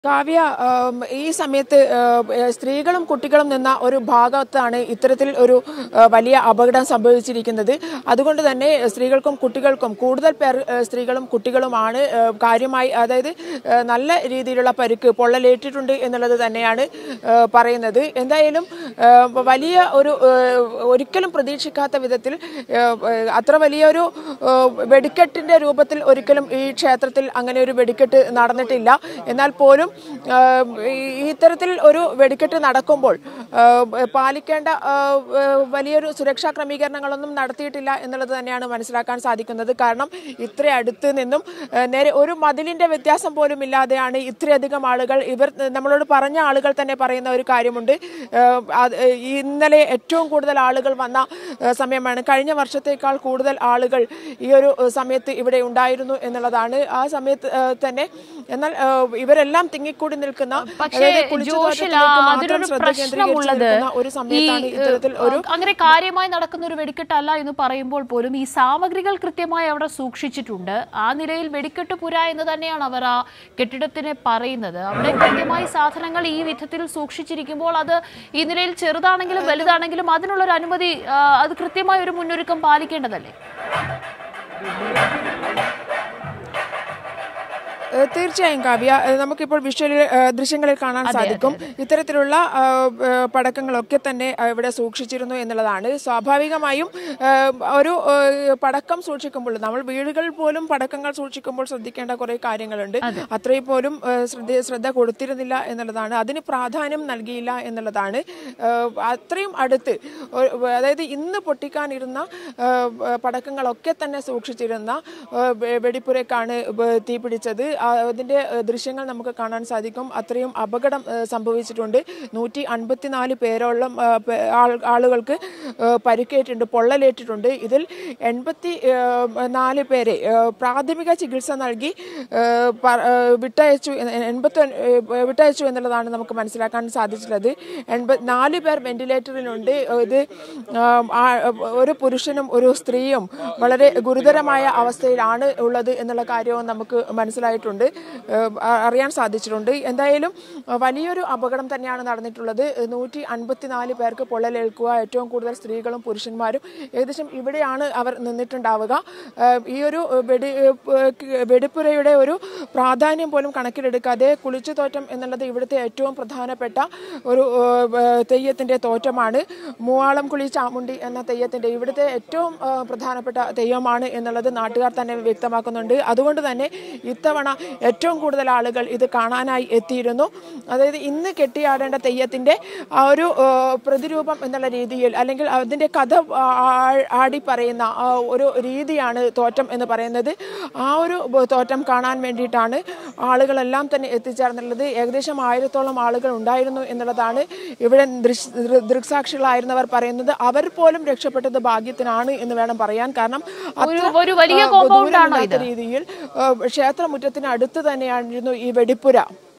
കാവ്യ ആം, ഈ സമയത്ത് ആ, സ്ത്രീകളും കുട്ടികളും നിന്ന ഒരു ഭാഗത്താണ് ഇത്തരത്തിൽ ഒരു ആ, വലിയ അപകടം സംഭവിച്ചിരിക്കുന്നത് അതുകൊണ്ട് തന്നെ സ്ത്രീകൾക്കും കുട്ടികൾക്കും കൂടുതൽ പേർ ആ, സ്ത്രീകളും കുട്ടികളുമാണ് ആ, കാര്യമായി അതായത് ആ, നല്ല രീതിയിലുള്ള പരിക്ക് പൊള്ളലേറ്റിട്ടുണ്ട് എന്നുള്ളത് തന്നെയാണ് ആ, പറയുന്നത് എന്തായാലും ആ, വലിയ ഒരു ആ, ഒരിക്കലും പ്രതീക്ഷിക്കാത്ത വിധത്തിൽ ആ, അത്ര വലിയൊരു ആ, വെടിക്കെട്ടിന്റെ രൂപത്തിൽ ഒരിക്കലും ഈ ക്ഷേത്രത്തിൽ അങ്ങനെ ഒരു വെടിക്കെട്ട് നടന്നിട്ടില്ല എന്നാൽ പോലും ആ, ഈ ഇത്തരത്തിൽ ഒരു വെടിക്കെട്ട് നടക്കുമ്പോൾ ആ, പാലിക്കേണ്ട ആ, വലിയൊരു സുരക്ഷാ ക്രമീകരണങ്ങളൊന്നും നടത്തിയിട്ടില്ല എന്നുള്ളത് തന്നെയാണ് മനസ്സിലാക്കാൻ സാധിക്കുന്നത് കാരണം ഇത്ര അടുത്ത് നിന്നും ആ, നേരെ ഒരു മതിലിന്റെ വ്യത്യാസം പോലും ഇല്ലാതെയാണ് ഇത്രയധികം ആളുകൾ ഇവർ നമ്മളോട് പറഞ്ഞ ആളുകൾ തന്നെ പറയുന്ന ഒരു കാര്യമുണ്ട് ആ, അത് ഇന്നലെ ഏറ്റവും കൂടുതൽ ആളുകൾ വന്ന ആ, സമയമാണ് കഴിഞ്ഞ വർഷത്തേക്കാൾ കൂടുതൽ ആളുകൾ ഈ ഒരു ആ, സമയത്ത് ഇവിടെ ഉണ്ടായിരുന്നു എന്നുള്ളതാണ് ആ സമയത്ത് ആ, തന്നെ എന്നാൽ ആ, ഇവരെല്ലാം തിങ്ങിക്കൂടി നിൽക്കുന്ന പക്ഷേ അതായത് കുളിച്ചുതോട്ടത്തിലേക്ക് ജോഷില മാത്രം അതിലൊരു ശ്രദ്ധ കേന്ദ്രീകരിച്ച് പ്രശ്നമുള്ളത് നിൽക്കുന്ന ഒരു ഈ സമയത്താണ് ഇത്തരത്തിൽ ഒരു ഏഹ്, അങ്ങനെ കാര്യമായി നടക്കുന്ന ഒരു വെടിക്കെട്ടല്ല എന്ന് പറയുമ്പോൾ പോലും ഈ സാമഗ്രികൾ കൃത്യമായി അവിടെ സൂക്ഷിച്ചിട്ടുണ്ട് ആ നിലയിൽ വെടിക്കെട്ട് പുര എന്ന് തന്നെയാണ് അവർ ആ കെട്ടിടത്തിനെ പറയുന്നത് അവിടെ കൃത്യമായി സാധനങ്ങൾ ഈ വിധത്തിൽ സൂക്ഷിച്ചിരിക്കുമ്പോൾ അത് ഈ നിലയിൽ ചെറുതാണെങ്കിലും വലുതാണെങ്കിലും അതിനുള്ളൊരു അനുമതി ആ, അത് കൃത്യമായ ഒരു മുന്നൊരുക്കം പാലിക്കേണ്ടതല്ലേ ഏഹ് തീർച്ചയായും കാവ്യ ഏഹ് നമുക്കിപ്പോൾ വിഷ്വലിൽ ഏഹ് ദൃശ്യങ്ങളിൽ കാണാൻ സാധിക്കും ഇത്തരത്തിലുള്ള ഏഹ് ഏഹ് പടക്കങ്ങളൊക്കെ തന്നെ ഏഹ് ഇവിടെ സൂക്ഷിച്ചിരുന്നു എന്നുള്ളതാണ് സ്വാഭാവികമായും ഏഹ് ഒരു ഏഹ് പടക്കം സൂക്ഷിക്കുമ്പോൾ നമ്മൾ വീടുകളിൽ പോലും പടക്കങ്ങൾ സൂക്ഷിക്കുമ്പോൾ ശ്രദ്ധിക്കേണ്ട കുറെ കാര്യങ്ങളുണ്ട് അത്രയും പോലും ഏഹ് ശ്രദ്ധ ശ്രദ്ധ കൊടുത്തിരുന്നില്ല എന്നുള്ളതാണ് അതിന് പ്രാധാന്യം നൽകിയില്ല എന്നുള്ളതാണ് ഏഹ് അത്രയും അടുത്ത് ഒരു- അതായത് ഇന്ന് പൊട്ടിക്കാനിരുന്ന ഏഹ് പടക്കങ്ങളൊക്കെ തന്നെ സൂക്ഷിച്ചിരുന്ന ഏഹ് വെ- വെടിപ്പുരക്കാണ് വ- തീപിടിച്ചത് ആ, അതിന്റെ ഏഹ് ദൃശ്യങ്ങൾ നമുക്ക് കാണാൻ സാധിക്കും അത്രയും അപകടം ഏഹ് സംഭവിച്ചിട്ടുണ്ട് നൂറ്റി അൻപത്തിനാല് പേരോളം ഏഹ് പേ- ആൾ- ആളുകൾക്ക് ഏഹ് പരിക്കേറ്റിട്ടുണ്ട് പൊള്ളലേറ്റിട്ടുണ്ട് ഇതിൽ എൺപത്തി ഏഹ് നാല് പേരെ ഏഹ് പ്രാഥമിക ചികിത്സ നൽകി ഏഹ് പ- ഏഹ് വിട്ടയച്ചു എന്ന് എൺപത്തി ഏഹ് വിട്ടയച്ചു എന്നുള്ളതാണ് നമുക്ക് മനസ്സിലാക്കാൻ സാധിച്ചിട്ടുള്ളത് എൺപത് നാല് പേർ വെന്റിലേറ്ററിലുണ്ട് ഇത് ആം, ആ- ഒരു പുരുഷനും ഒരു സ്ത്രീയും വളരെ ഗുരുതരമായ അവസ്ഥയിലാണ് ഉള്ളത് എന്നുള്ള കാര്യവും നമുക്ക് മനസ്സിലായിട്ടുണ്ട് ഏഹ് അ- അറിയാൻ സാധിച്ചിട്ടുണ്ട് എന്തായാലും അഹ് വലിയൊരു അപകടം തന്നെയാണ് നടന്നിട്ടുള്ളത് നൂറ്റി അൻപത്തിനാല് പേർക്ക് പൊള്ളലേൽക്കുക ഏറ്റവും കൂടുതൽ സ്ത്രീകളും പുരുഷന്മാരും ഏകദേശം ഇവിടെയാണ് അവർ നിന്നിട്ടുണ്ടാവുക ഏഹ് ഈ ഒരു വെടി ഏഹ് വെടിപ്പുരയുടെ ഒരു പ്രാധാന്യം പോലും കണക്കിലെടുക്കാതെ കുളിച്ചുതോറ്റം എന്നുള്ളത് ഇവിടുത്തെ ഏറ്റവും പ്രധാനപ്പെട്ട ഒരു ഏഹ് തെയ്യത്തിന്റെ തോറ്റമാണ് മൂവാളം കുളി ചാമുണ്ടി എന്ന തെയ്യത്തിന്റെ ഇവിടുത്തെ ഏറ്റവും ഏഹ് പ്രധാനപ്പെട്ട തെയ്യമാണ് എന്നുള്ളത് നാട്ടുകാർ തന്നെ വ്യക്തമാക്കുന്നുണ്ട് അതുകൊണ്ട് തന്നെ ഇത്തവണ ഏറ്റവും കൂടുതൽ ആളുകൾ ഇത് കാണാനായി എത്തിയിരുന്നു അതായത് ഇന്ന് കെട്ടിയാടേണ്ട തെയ്യത്തിന്റെ ആ ഒരു ഏഹ് പ്രതിരൂപം എന്നുള്ള രീതിയിൽ അല്ലെങ്കിൽ അതിന്റെ കഥ ആ- ആടി പറയുന്ന ആ ഒരു രീതിയാണ് തോറ്റം എന്ന് പറയുന്നത് ആ ഒരു ബ- തോറ്റം കാണാൻ വേണ്ടിയിട്ടാണ് ആളുകളെല്ലാം തന്നെ എത്തിച്ചേർന്നുള്ളത് ഏകദേശം ആയിരത്തോളം ആളുകൾ ഉണ്ടായിരുന്നു എന്നുള്ളതാണ് ഇവിടെ ദൃശ് ദൃ- ദൃക്സാക്ഷികളായിരുന്നവർ പറയുന്നത് അവർ പോലും രക്ഷപ്പെട്ടത് ഭാഗ്യത്തിനാണ് എന്ന് വേണം പറയാൻ കാരണം ഒരു- അത്ര, ഒരു വലിയ ആ, compound ആണോ ദൂരമില്ലാത്ത രീതിയിൽ ആ, ക്ഷേത്രമുറ്റത്തിന് അടുത്ത് തന്നെയായിരുന്നു ഈ വെടിപ്പുര